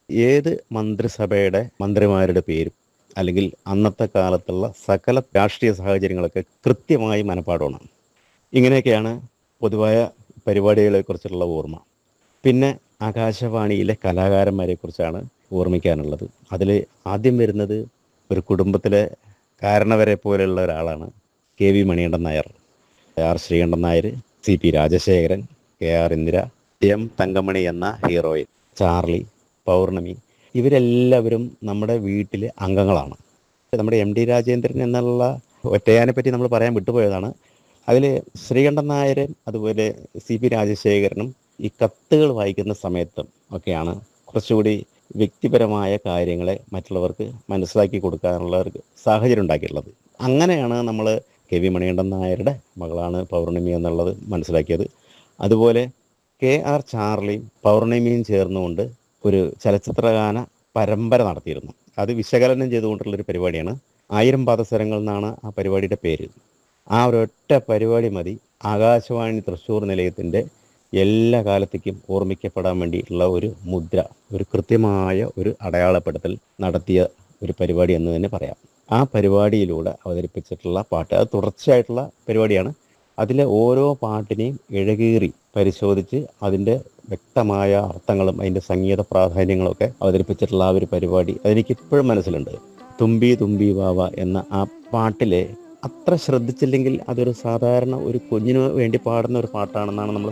ഏത് മന്ത്രിസഭയുടെ മന്ത്രിമാരുടെ പേരും അല്ലെങ്കിൽ അന്നത്തെ കാലത്തുള്ള സകല രാഷ്ട്രീയ സാഹചര്യങ്ങളൊക്കെ കൃത്യമായി മനപ്പാടമാണ് ഇങ്ങനെയൊക്കെയാണ് പൊതുവായ പരിപാടികളെക്കുറിച്ചുള്ള ഓർമ്മ പിന്നെ ആകാശവാണിയിലെ കലാകാരന്മാരെക്കുറിച്ചാണ് ഓർമ്മിക്കാനുള്ളത് അതിൽ ആദ്യം വരുന്നത് ഒരു കുടുംബത്തിലെ കാരണവരെ പോലെയുള്ള ഒരാളാണ് K V Manikandan Nair R Sreekantan Nair C P Rajasekharan K R Indira M Thankamani എന്ന ഹീറോയിൻ ചാർലി പൗർണമി ഇവരെല്ലാവരും നമ്മുടെ വീട്ടിലെ അംഗങ്ങളാണ് നമ്മുടെ എം ഡി രാജേന്ദ്രൻ എന്നുള്ള ഒറ്റയാനെ പറ്റി നമ്മൾ പറയാൻ വിട്ടുപോയതാണ് അതിൽ ശ്രീകണ്ഠൻ നായരും അതുപോലെ സി പി രാജശേഖരനും ഈ കത്തുകൾ വായിക്കുന്ന സമയത്തും ഒക്കെയാണ് കുറച്ചുകൂടി വ്യക്തിപരമായ കാര്യങ്ങളെ മറ്റുള്ളവർക്ക് മനസ്സിലാക്കി കൊടുക്കാനുള്ള ഒരു സാഹചര്യം ഉണ്ടാക്കിയിട്ടുള്ളത് അങ്ങനെയാണ് നമ്മൾ കെ വി മണികണ്ഠൻ നായരുടെ മകളാണ് പൗർണമി എന്നുള്ളത് മനസ്സിലാക്കിയത് അതുപോലെ കെ ആർ ചാർലിയും പൗർണമിയും ചേർന്നുകൊണ്ട് ഒരു ചലച്ചിത്രഗാന പരമ്പര നടത്തിയിരുന്നു അത് വിശകലനം ചെയ്തുകൊണ്ടുള്ളൊരു പരിപാടിയാണ് ആയിരം പാദസരങ്ങൾ എന്നാണ് ആ പരിപാടിയുടെ പേര് ആ ഒരൊറ്റ പരിപാടി മതി ആകാശവാണി തൃശ്ശൂർ നിലയത്തിൻ്റെ എല്ലാ കാലത്തേക്കും ഓർമ്മിക്കപ്പെടാൻ വേണ്ടിയിട്ടുള്ള ഒരു മുദ്ര ഒരു കൃത്യമായ ഒരു അടയാളപ്പെടുത്തൽ നടത്തിയ ഒരു പരിപാടി എന്ന് തന്നെ പറയാം ആ പരിപാടിയിലൂടെ അവതരിപ്പിച്ചിട്ടുള്ള പാട്ട് അത് തുടർച്ചയായിട്ടുള്ള പരിപാടിയാണ് അതിലെ ഓരോ പാട്ടിനെയും ഇഴകീറി പരിശോധിച്ച് അതിൻ്റെ വ്യക്തമായ അർത്ഥങ്ങളും അതിൻ്റെ സംഗീത പ്രാധാന്യങ്ങളൊക്കെ അവതരിപ്പിച്ചിട്ടുള്ള ആ ഒരു പരിപാടി അതെനിക്ക് ഇപ്പോഴും മനസ്സിലുണ്ട് തുമ്പി തുമ്പി വാവ എന്ന ആ പാട്ടിലെ അത്ര ശ്രദ്ധിച്ചില്ലെങ്കിൽ അതൊരു സാധാരണ ഒരു കുഞ്ഞിന് വേണ്ടി പാടുന്ന ഒരു പാട്ടാണെന്നാണ് നമ്മൾ